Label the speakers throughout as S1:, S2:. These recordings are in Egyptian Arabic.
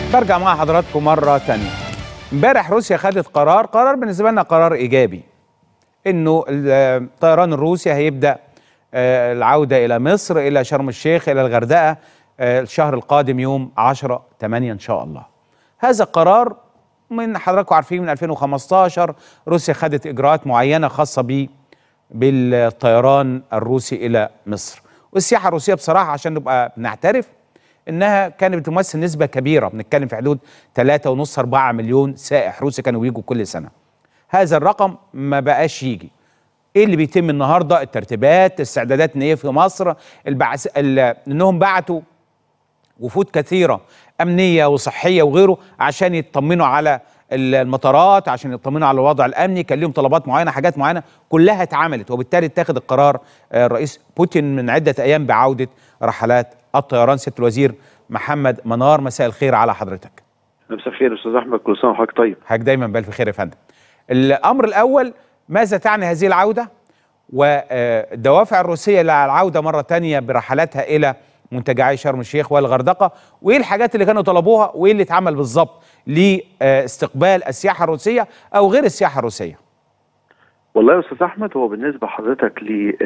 S1: برجع مع حضراتكم مرة تانية امبارح روسيا خدت قرار قرار بالنسبة لنا قرار إيجابي إنه الطيران الروسي هيبدأ آه، العودة إلى مصر إلى شرم الشيخ إلى الغردقة آه، الشهر القادم يوم 10 8 إن شاء الله هذا قرار من حضراتكم عارفين من 2015 روسيا خدت إجراءات معينة خاصة بيه بالطيران الروسي إلى مصر والسياحة الروسية بصراحة عشان نبقى نعترف انها كانت بتمثل نسبه كبيره بنتكلم في حدود 3.5 4 مليون سائح روسي كانوا بيجوا كل سنه هذا الرقم ما بقاش يجي ايه اللي بيتم النهارده الترتيبات استعدادات ان ايه في مصر البعث ال- انهم بعتوا وفود كثيره امنيه وصحيه وغيره عشان يطمنوا على ال- المطارات عشان يطمنوا على الوضع الامني كان لهم طلبات معينه حاجات معينه كلها اتعملت وبالتالي اتخذ القرار آه، الرئيس بوتين من عده ايام بعوده رحلات الطيران سياده الوزير محمد منار مساء الخير على حضرتك
S2: مساء الخير استاذ احمد كل سنه وحضرتك طيب
S1: حضرتك دايما بالف خير يا فندم الامر الاول ماذا تعني هذه العوده والدوافع الروسيه للعوده مره تانية برحلاتها الى منتجعي شرم الشيخ والغردقه وايه الحاجات اللي كانوا طلبوها وايه اللي اتعمل بالظبط لاستقبال السياحه الروسيه او غير السياحه الروسيه
S2: والله يا استاذ احمد هو بالنسبه حضرتك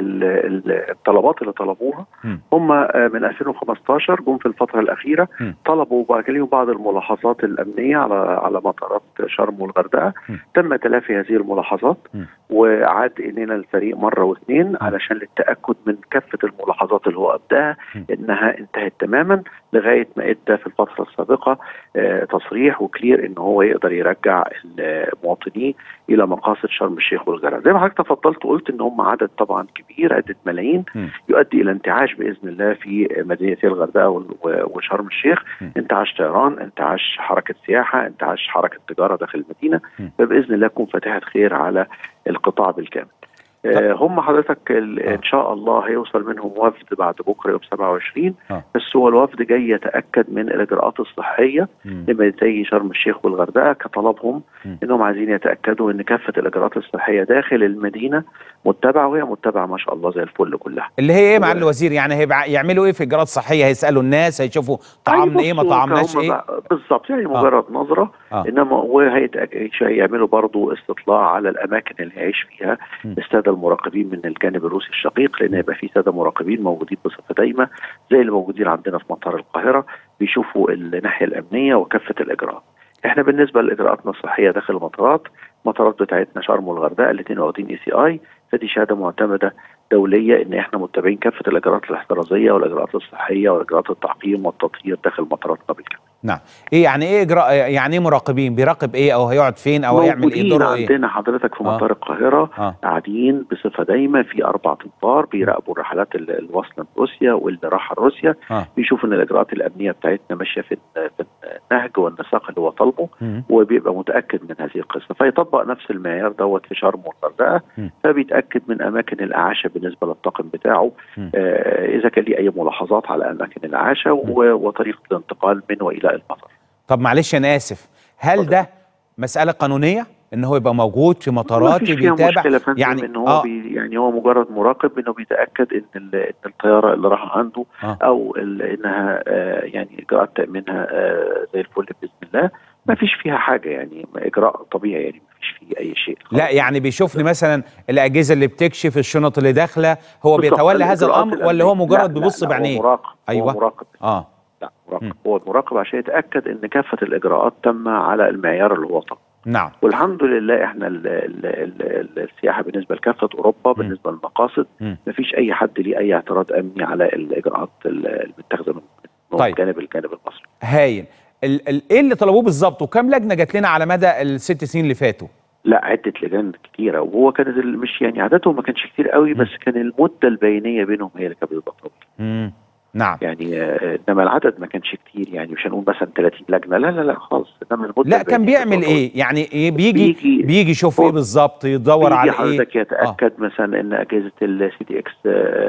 S2: للطلبات اللي طلبوها
S1: مم.
S2: هم آه، من 2015 جم في الفتره الاخيره
S1: مم.
S2: طلبوا بقى كان ليهم بعض الملاحظات الامنيه على على مطارات شرم والغردقه
S1: مم.
S2: تم تلافي هذه الملاحظات
S1: مم.
S2: وعاد الينا الفريق مره واثنين علشان للتاكد من كافه الملاحظات اللي هو ابداها
S1: مم.
S2: انها انتهت تماما لغايه ما ادى في الفتره السابقه آه، تصريح وكلير ان هو يقدر يرجع المواطنين الى مقاصد شرم الشيخ والغردقه زي ما حضرتك تفضلت وقلت ان هم عدد طبعا كبير عده ملايين
S1: مم.
S2: يؤدي الى انتعاش باذن الله في مدينتي الغردقه وال- و- وشرم الشيخ
S1: مم.
S2: انتعاش طيران انتعاش حركه سياحه انتعاش حركه تجاره داخل المدينه
S1: مم.
S2: فباذن الله تكون فاتحه خير على القطاع بالكامل آه، هم حضرتك ال-
S1: آه.
S2: ان شاء الله هيوصل منهم وفد بعد بكره يوم 27
S1: آه.
S2: بس هو الوفد جاي يتاكد من الاجراءات الصحيه
S1: مم.
S2: لمدينتي شرم الشيخ والغردقه كطلبهم
S1: مم.
S2: انهم عايزين يتاكدوا ان كافه الاجراءات الصحيه داخل المدينه متبعه وهي متبعه ما شاء الله زي الفل كلها.
S1: اللي هي ايه مع
S2: هو-
S1: الوزير يعني هيبقى يعملوا ايه في اجراءات صحيه هيسالوا الناس هيشوفوا طعامنا ايه ما
S2: بصوا
S1: طعمناش
S2: هم
S1: ايه
S2: بقى- بالظبط يعني مجرد نظره
S1: آه.
S2: انما وهيتأك- هيعملوا برضو استطلاع على الاماكن اللي هيعيش فيها
S1: م.
S2: الساده المراقبين من الجانب الروسي الشقيق لان يبقى في ساده مراقبين موجودين بصفه دايمه زي اللي موجودين عندنا في مطار القاهره بيشوفوا الناحيه الامنيه وكافه الاجراءات. احنا بالنسبه لاجراءاتنا الصحيه داخل المطارات المطارات بتاعتنا شرم والغردقه الاثنين واخدين اي سي اي فدي شهاده معتمده دوليه ان احنا متبعين كافه الاجراءات الاحترازيه والاجراءات الصحيه واجراءات التعقيم والتطهير داخل مطاراتنا بالكامل.
S1: نعم ايه يعني ايه اجراء يعني ايه مراقبين بيراقب ايه او هيقعد فين او هيعمل ايه
S2: موجودين
S1: دوره ايه
S2: عندنا حضرتك في
S1: آه.
S2: مطار القاهره
S1: اه
S2: قاعدين بصفه دايمه في اربع تنفار بيراقبوا الرحلات ال- الواصله من روسيا واللي راح روسيا
S1: اه
S2: بيشوفوا ان الاجراءات الامنيه بتاعتنا ماشيه في في النهج والنساق اللي هو طالبه
S1: مم.
S2: وبيبقى متاكد من هذه القصه فيطبق نفس المعيار دوت في شرم والغردقه
S1: مم.
S2: فبيتاكد من اماكن الاعاشه بالنسبه للطاقم بتاعه
S1: مم.
S2: آه اذا كان ليه اي ملاحظات على اماكن الاعاشه و- وطريقه الانتقال من والى المطار
S1: طب معلش انا اسف هل
S2: اتفضل.
S1: ده مساله قانونيه ان هو يبقى موجود في
S2: ما
S1: مطارات
S2: فيش فيها
S1: بيتابع
S2: مشكلة فندم
S1: يعني
S2: ان هو
S1: اه
S2: بي يعني هو مجرد مراقب انه بيتاكد ان ال- ان الطياره اللي راح عنده
S1: آه.
S2: او ال- انها آه يعني اجراءات تامينها آه زي الفل باذن الله ما فيش فيها حاجه يعني اجراء طبيعي يعني ما فيش فيه اي شيء
S1: لا يعني بيشوفني مثلا الاجهزه اللي بتكشف الشنط اللي داخله هو
S2: بالضبط،
S1: بيتولى هذا
S2: الإجراءات
S1: الامر ولا هو
S2: الأمنية.
S1: مجرد
S2: لا، لا،
S1: بيبص
S2: لا،
S1: بعينيه
S2: هو مراقب
S1: أيوة.
S2: هو مراقب
S1: اه
S2: لا
S1: مم.
S2: مراقب هو المراقب عشان يتاكد ان كافه الاجراءات تم على المعيار اللي هو طلبه
S1: نعم
S2: والحمد لله احنا ال ال ال ال السياحه بالنسبه لكافه اوروبا بالنسبه للمقاصد
S1: مم.
S2: ما فيش اي حد ليه اي اعتراض امني على الاجراءات ال- المتخذه من من
S1: طيب.
S2: جانب الجانب المصري
S1: هايل ال ال ايه اللي طلبوه بالظبط وكم لجنه جات لنا على مدى الست سنين اللي فاتوا
S2: لا عده لجان كتيره وهو كانت ال- مش يعني عددهم ما كانش كتير قوي بس كان المده البينيه بينهم هي اللي كانت بتبقى طويله
S1: مم. نعم
S2: يعني آه، انما العدد ما كانش كتير يعني مش هنقول مثلا 30 لجنه لا لا لا خالص انما المده
S1: لا كان
S2: البينية
S1: بيعمل
S2: بتبقى طويلة.
S1: ايه يعني إيه بيجي
S2: بيجي-
S1: بيجي يشوف
S2: هو
S1: ايه بالظبط يدور
S2: بيجي
S1: على ايه
S2: حضرتك يتاكد آه. مثلا ان اجهزه السي دي اكس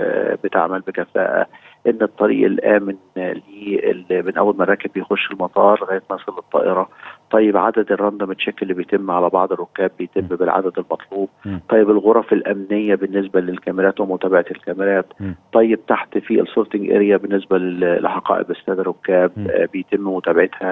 S2: بتعمل بكفاءه ان الطريق الامن ليه اللي من اول ما الراكب بيخش المطار لغايه ما يصل الطائره طيب عدد الراندوم تشيك اللي بيتم على بعض الركاب بيتم
S1: م.
S2: بالعدد المطلوب
S1: م.
S2: طيب الغرف الامنيه بالنسبه للكاميرات ومتابعه الكاميرات
S1: م.
S2: طيب تحت في السورتنج اريا بالنسبه لل- لحقائب الساده الركاب
S1: م.
S2: آه، بيتم متابعتها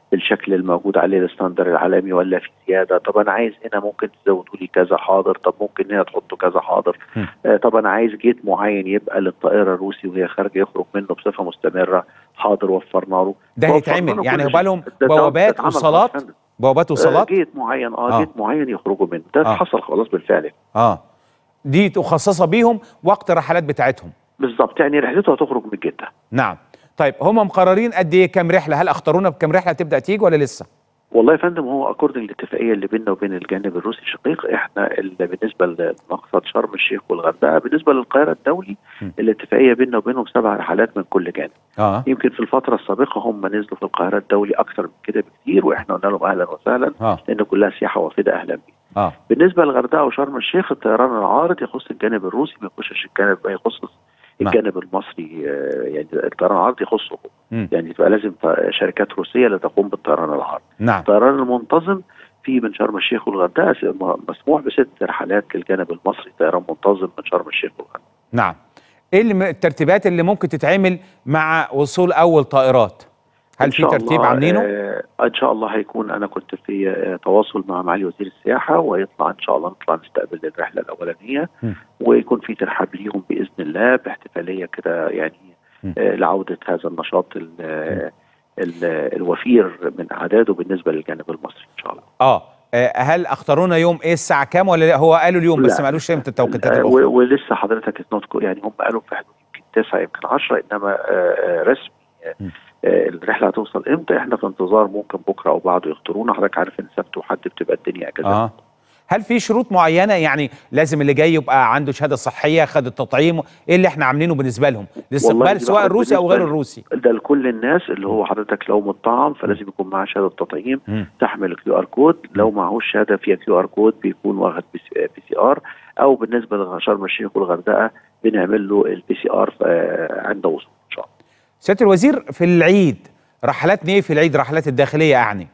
S2: بالشكل الموجود عليه الستاندر العالمي ولا في زياده طب انا عايز هنا ممكن تزودوا لي كذا حاضر طب ممكن هنا تحطوا كذا حاضر
S1: م.
S2: آه طب انا عايز جيت معين يبقى للطائره الروسي وهي خارجه يخرج منه بصفه مستمره حاضر وفرنا له
S1: ده
S2: وفرنا
S1: هيتعمل
S2: له
S1: يعني
S2: كل
S1: يبقى
S2: شيء.
S1: لهم
S2: ده- ده-
S1: بوابات
S2: ده اتعمل
S1: وصالات
S2: خلاص.
S1: بوابات
S2: آه
S1: وصالات
S2: جيت معين اه,
S1: آه.
S2: جيت معين يخرجوا منه ده
S1: آه.
S2: حصل خلاص بالفعل
S1: اه دي مخصصه بيهم وقت الرحلات بتاعتهم
S2: بالظبط يعني رحلته هتخرج من جده
S1: نعم طيب هم مقررين قد ايه كام رحله هل اختارونا بكام رحله تبدا تيجي ولا لسه
S2: والله يا فندم هو اكوردنج الاتفاقيه اللي بيننا وبين الجانب الروسي الشقيق احنا اللي بالنسبه لمقصد شرم الشيخ والغردقه بالنسبه للقاهره الدولي
S1: م.
S2: الاتفاقيه بيننا وبينهم سبع رحلات من كل جانب
S1: اه
S2: يمكن في الفتره السابقه هم نزلوا في القاهره الدولي اكثر من كده بكثير واحنا قلنا لهم اهلا وسهلا
S1: اه
S2: لان كلها سياحه وافده اهلا بيها
S1: اه
S2: بالنسبه للغردقه وشرم الشيخ الطيران العارض يخص الجانب الروسي ما يخصش الجانب ما يخص
S1: نعم.
S2: الجانب المصري آه، يعني الطيران العارض يخصه
S1: مم.
S2: يعني تبقى لازم ط- شركات روسيه اللي تقوم بالطيران العارض
S1: نعم
S2: الطيران المنتظم في من شرم الشيخ والغردقه س- م- مسموح بست رحلات للجانب المصري طيران منتظم من شرم الشيخ والغردقه
S1: نعم ايه اللي م- الترتيبات اللي ممكن تتعمل مع وصول اول طائرات هل
S2: إن
S1: في
S2: شاء
S1: ترتيب
S2: الله،
S1: عاملينه
S2: آه ان شاء الله هيكون انا كنت في آه تواصل مع معالي وزير السياحه ويطلع ان شاء الله نطلع نستقبل الرحله الاولانيه
S1: م.
S2: ويكون في ترحاب ليهم باذن الله باحتفاليه كده يعني
S1: م.
S2: آه لعوده هذا النشاط ال- آه ال- الوفير من اعداده بالنسبه للجانب المصري ان شاء الله
S1: اه آه، هل اختارونا يوم ايه الساعه كام ولا لا؟ هو قالوا اليوم بس
S2: لا.
S1: ما قالوش امتى التوقيتات
S2: آه،
S1: الاخرى
S2: و- ولسه حضرتك it's not co- يعني هم قالوا في حدود يمكن تسعه يمكن 10 انما آه، آه، رسمي آه،
S1: م.
S2: آه، الرحله هتوصل امتى احنا في انتظار ممكن بكره او بعده يختارونا حضرتك عارف ان سبت وحد بتبقى الدنيا اجازات
S1: اه هل في شروط معينه يعني لازم اللي جاي يبقى عنده شهاده صحيه خد التطعيم ايه اللي احنا عاملينه بالنسبه لهم
S2: والله
S1: الاستقبال
S2: دي
S1: سواء
S2: بقى
S1: الروسي او
S2: بالنسبة
S1: غير
S2: لي-
S1: الروسي
S2: ده لكل الناس اللي هو حضرتك لو مطعم فلازم يكون معاه شهاده تطعيم
S1: مم.
S2: تحمل كيو ار كود لو معهوش شهاده فيها كيو ار كود بيكون واخد بي سي ار او بالنسبه لشرم الشيخ والغردقه بنعمل له البي سي ار عند وصول ان شاء الله
S1: سياده الوزير في العيد رحلات ايه في العيد رحلات الداخليه يعني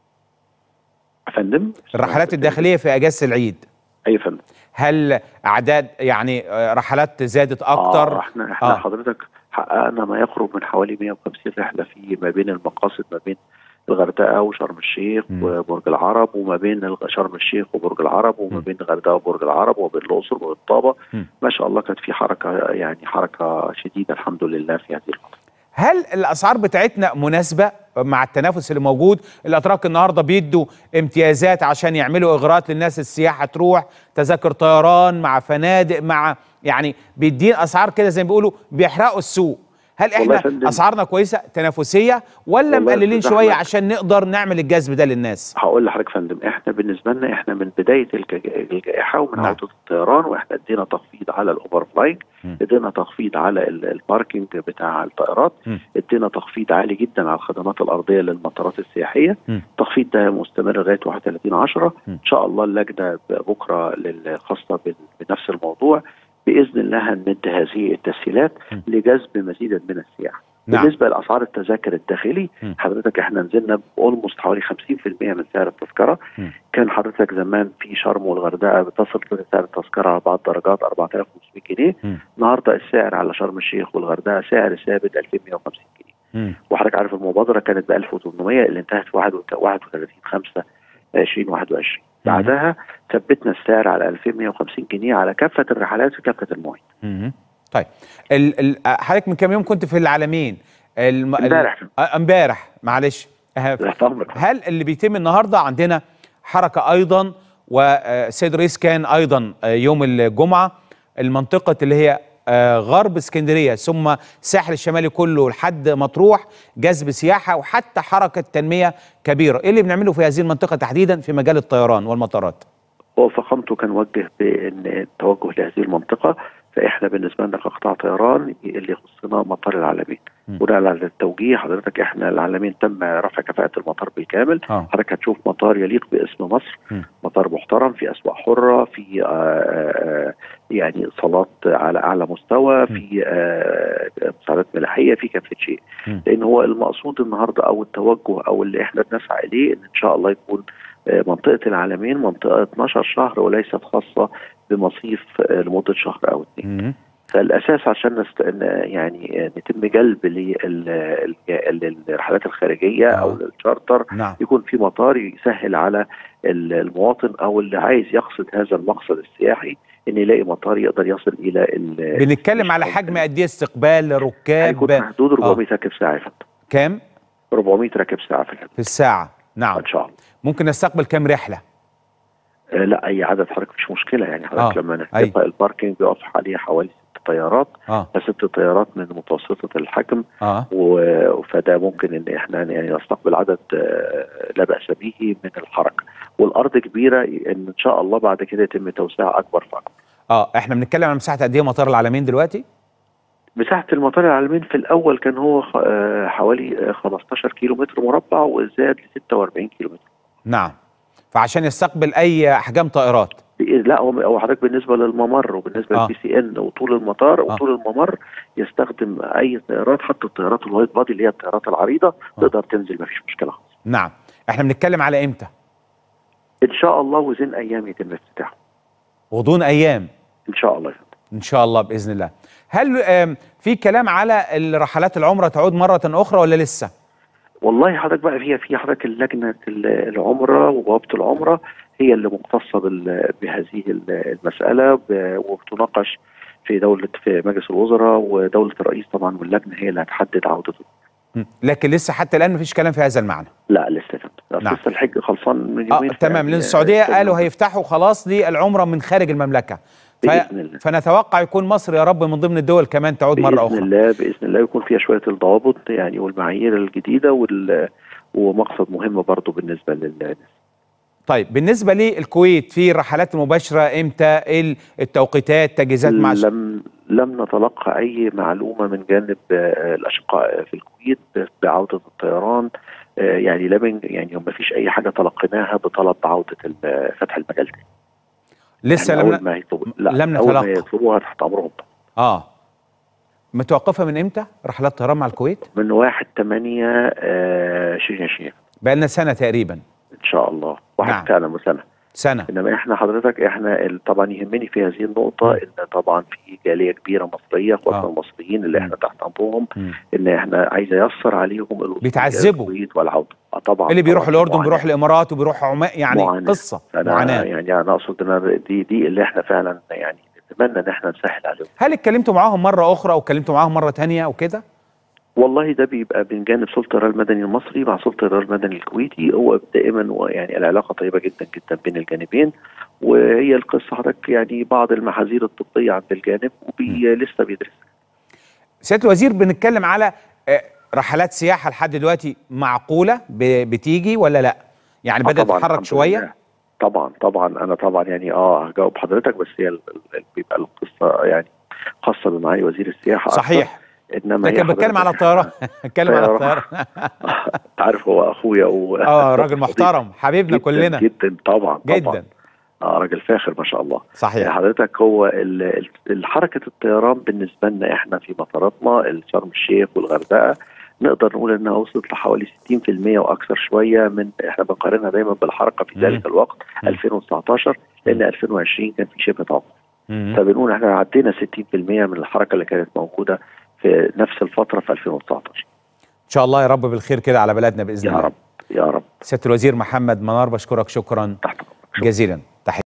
S2: يا فندم
S1: الرحلات الداخليه في اجازه العيد
S2: اي فندم
S1: هل اعداد يعني آه، رحلات زادت اكتر
S2: آه احنا احنا
S1: آه.
S2: آه. حضرتك حققنا ما يقرب من حوالي 150 رحله في ما بين المقاصد ما بين الغردقه وشرم الشيخ
S1: مم.
S2: وبرج العرب وما بين الغ- شرم الشيخ وبرج العرب وما
S1: مم.
S2: بين الغردقه وبرج العرب وبين الاقصر والطابه
S1: مم.
S2: ما شاء الله كانت في حركه يعني حركه شديده الحمد لله في هذه الفتره
S1: هل الاسعار بتاعتنا مناسبه مع التنافس اللي موجود الاتراك النهارده بيدوا امتيازات عشان يعملوا اغراءات للناس السياحه تروح تذاكر طيران مع فنادق مع يعني بيدين اسعار كده زي ما بيقولوا بيحرقوا السوق هل
S2: والله يا
S1: احنا
S2: فندم.
S1: اسعارنا كويسه تنافسيه ولا
S2: والله يا
S1: مقللين
S2: أستاذ
S1: شويه
S2: أحمد.
S1: عشان نقدر نعمل الجذب ده للناس
S2: هقول لحضرتك يا فندم احنا بالنسبه لنا احنا من بدايه الج- الجائحه ومن
S1: نعم.
S2: عوده الطيران واحنا ادينا تخفيض على الاوفر فلاينج
S1: مم.
S2: ادينا تخفيض على ال- الباركينج بتاع الطائرات
S1: مم.
S2: ادينا تخفيض عالي جدا على الخدمات الارضيه للمطارات السياحيه
S1: مم.
S2: التخفيض ده مستمر لغايه 31 10
S1: مم.
S2: ان شاء الله اللجنه بكره الخاصه بال- بنفس الموضوع باذن الله هنمد هذه التسهيلات
S1: مم.
S2: لجذب مزيدا من السياحه
S1: نعم.
S2: بالنسبه لاسعار التذاكر الداخلي
S1: مم.
S2: حضرتك احنا نزلنا باولموست حوالي 50% من سعر التذكره
S1: مم.
S2: كان حضرتك زمان في شرم والغردقه بتصل سعر التذكره على بعض درجات 4500 جنيه
S1: مم.
S2: النهارده السعر على شرم الشيخ والغردقه سعر ثابت 2150 جنيه
S1: مم.
S2: وحضرتك عارف المبادره كانت ب 1800 اللي انتهت في 31 5 2021 بعدها ثبتنا السعر على 2150 جنيه على كافه الرحلات في كافه المواعيد
S1: مم. طيب ال ال حضرتك من كام يوم كنت في العالمين الم- ال-
S2: امبارح.
S1: آه، امبارح معلش آه،
S2: تحت امرك
S1: هل اللي بيتم النهارده عندنا حركه ايضا وسيد رئيس كان ايضا آه، يوم الجمعه المنطقه اللي هي آه، غرب اسكندريه ثم الساحل الشمالي كله لحد مطروح جذب سياحه وحتى حركه تنميه كبيره ايه اللي بنعمله في هذه المنطقه تحديدا في مجال الطيران والمطارات
S2: هو فخامته كان وجه بان التوجه لهذه المنطقه فاحنا بالنسبه لنا كقطاع طيران اللي يخصنا مطار العالمين
S1: م.
S2: بناء على التوجيه حضرتك احنا العالمين تم رفع كفاءه المطار بالكامل
S1: اه
S2: حضرتك هتشوف مطار يليق باسم مصر
S1: م.
S2: مطار محترم في اسواق حره في آه، آه، يعني صالات على اعلى مستوى في آه، مساعدات ملاحيه في كافه شيء
S1: م.
S2: لان هو المقصود النهارده او التوجه او اللي احنا بنسعى اليه ان ان شاء الله يكون آه، منطقه العالمين منطقه 12 شهر وليست خاصه بمصيف آه، لمده شهر او اثنين
S1: مم.
S2: فالاساس عشان نست... ن- يعني نتم جلب لل- ال- الرحلات الخارجيه
S1: آه.
S2: او الشارتر
S1: نعم
S2: يكون في مطار يسهل على ال- المواطن او اللي عايز يقصد هذا المقصد السياحي ان يلاقي مطار يقدر يصل الى ال-
S1: بنتكلم على حجم قد ايه استقبال
S2: هيكون
S1: ركاب
S2: في حدود 400 راكب ساعه يا فندم
S1: كام
S2: 400 راكب ساعه في الحدود
S1: في الساعه نعم
S2: ان شاء الله
S1: ممكن نستقبل كام رحله
S2: آه، لا اي عدد حضرتك مش مشكله يعني حضرتك
S1: آه،
S2: لما
S1: أي.
S2: نحتفى الباركينج بيقف عليه حوالي ست طيارات
S1: اه
S2: ست طيارات من متوسطه الحجم
S1: اه
S2: و- فده ممكن ان احنا يعني نستقبل عدد آه، لا باس به من الحركه والارض كبيره ان ان شاء الله بعد كده يتم توسيع اكبر فاكبر
S1: اه احنا بنتكلم عن مساحه قد ايه مطار العالمين دلوقتي
S2: مساحه المطار العالمين في الاول كان هو خ- آه، حوالي آه، 15 كيلو متر مربع وزاد ل 46 كيلو متر
S1: نعم فعشان يستقبل اي احجام طائرات
S2: لا هو هو حضرتك بالنسبه للممر وبالنسبه
S1: آه.
S2: للبي سي ان وطول المطار وطول الممر يستخدم اي طيارات حتى الطيارات الوايت بادي اللي هي الطيارات العريضه تقدر تنزل ما فيش مشكله خالص
S1: نعم احنا بنتكلم على امتى
S2: ان شاء الله وزين ايام يتم افتتاحه
S1: غضون ايام
S2: ان شاء الله يا فندم.
S1: ان شاء الله باذن الله هل آم، في كلام على الرحلات العمره تعود مره اخرى ولا لسه
S2: والله حضرتك بقى فيها في حضرتك اللجنه ال- العمره وبوابه العمره هي اللي مختصه بال- بهذه ال- المساله ب- وبتناقش في دوله في مجلس الوزراء ودوله الرئيس طبعا واللجنه هي اللي هتحدد عودته
S1: م. لكن لسه حتى الان مفيش كلام في هذا المعنى
S2: لا لسه يا فندم
S1: نعم.
S2: نعم. لسه الحج خلصان من
S1: اه
S2: يومين
S1: تمام لان
S2: فيعني-
S1: السعوديه
S2: آه،
S1: قالوا هيفتحوا خلاص للعمره من خارج المملكه ف...
S2: بإذن الله.
S1: فنتوقع يكون مصر يا رب من ضمن الدول كمان تعود مره
S2: باذن
S1: اخرى
S2: الله باذن الله يكون فيها شويه الضوابط يعني والمعايير الجديده وال ومقصد مهم برضه بالنسبه للناس
S1: طيب بالنسبه للكويت في الرحلات المباشره امتى ال- التوقيتات تجهيزات مع الش-
S2: لم لم نتلقى اي معلومه من جانب آه، الاشقاء في الكويت بعوده الطيران آه، يعني لم يعني ما فيش اي حاجه تلقيناها بطلب عوده ال- فتح المجال تاني
S1: لسه
S2: يعني
S1: لم
S2: اول
S1: ن...
S2: ما يطلب لا
S1: لم
S2: اول ما
S1: نتلقى.
S2: يطلبوها تحت امرهم
S1: اه متوقفه من امتى رحلات طيران مع الكويت
S2: من 1 8 2020
S1: بقى لنا سنه تقريبا
S2: ان شاء الله واحد
S1: نعم.
S2: فعلا وسنه
S1: سنه
S2: انما احنا حضرتك احنا ال- طبعا يهمني في هذه النقطه ان طبعا في جاليه كبيره مصريه خاصه
S1: آه.
S2: المصريين اللي احنا تحت امرهم
S1: مم.
S2: ان احنا عايز ييسر عليهم الوصول
S1: بيتعذبوا.
S2: إلى الكويت والعوده آه طبعا
S1: اللي بيروح
S2: طبعاً
S1: الاردن
S2: معاناة.
S1: بيروح الامارات وبيروح عمان يعني
S2: معاناة.
S1: قصه
S2: انا
S1: معاناه
S2: يعني انا اقصد ان أنا دي دي اللي احنا فعلا يعني نتمنى ان احنا نسهل عليهم
S1: هل اتكلمتوا معاهم مره اخرى او اتكلمتوا معاهم مره تانية او كده
S2: والله ده بيبقى من جانب سلطه الريال المدني المصري مع سلطه الريال المدني الكويتي هو دائما يعني العلاقه طيبه جدا جدا بين الجانبين وهي القصه حضرتك يعني بعض المحاذير الطبيه عند الجانب وبي لسه بيدرس
S1: سياده الوزير بنتكلم على آه، رحلات سياحه لحد دلوقتي معقوله ب- بتيجي ولا لا يعني
S2: آه
S1: بدات
S2: طبعاً،
S1: تتحرك
S2: الحمد
S1: شويه
S2: لله. طبعا طبعا انا طبعا يعني اه هجاوب حضرتك بس هي ال- ال- بيبقى القصه يعني خاصه بمعالي وزير السياحه أكتر.
S1: صحيح
S2: انما هي
S1: لكن بتكلم على
S2: حضرتك
S1: الطيران بتكلم على
S2: طيران.
S1: الطيران
S2: انت عارف هو اخويا و
S1: اه راجل محترم حبيبنا
S2: جداً
S1: كلنا
S2: جدا طبعا طبعا
S1: جدا
S2: اه راجل فاخر ما شاء الله يعني
S1: صحيح
S2: حضرتك هو ال- ال- الحركه الطيران بالنسبه لنا احنا في مطاراتنا شرم الشيخ والغردقه نقدر نقول انها وصلت لحوالي 60% واكثر شويه من احنا بنقارنها دايما بالحركه في ذلك
S1: مم.
S2: الوقت
S1: مم.
S2: 2019 لان 2020 كان في شبه توقف
S1: مم.
S2: فبنقول احنا عدينا 60% من الحركه اللي كانت موجوده في نفس الفتره في 2019
S1: ان شاء الله يا رب بالخير كده على بلدنا باذن
S2: يا
S1: الله
S2: رب يا رب
S1: سياده الوزير محمد منار بشكرك شكرا
S2: تحت أمرك. شكراً.
S1: جزيلا تحية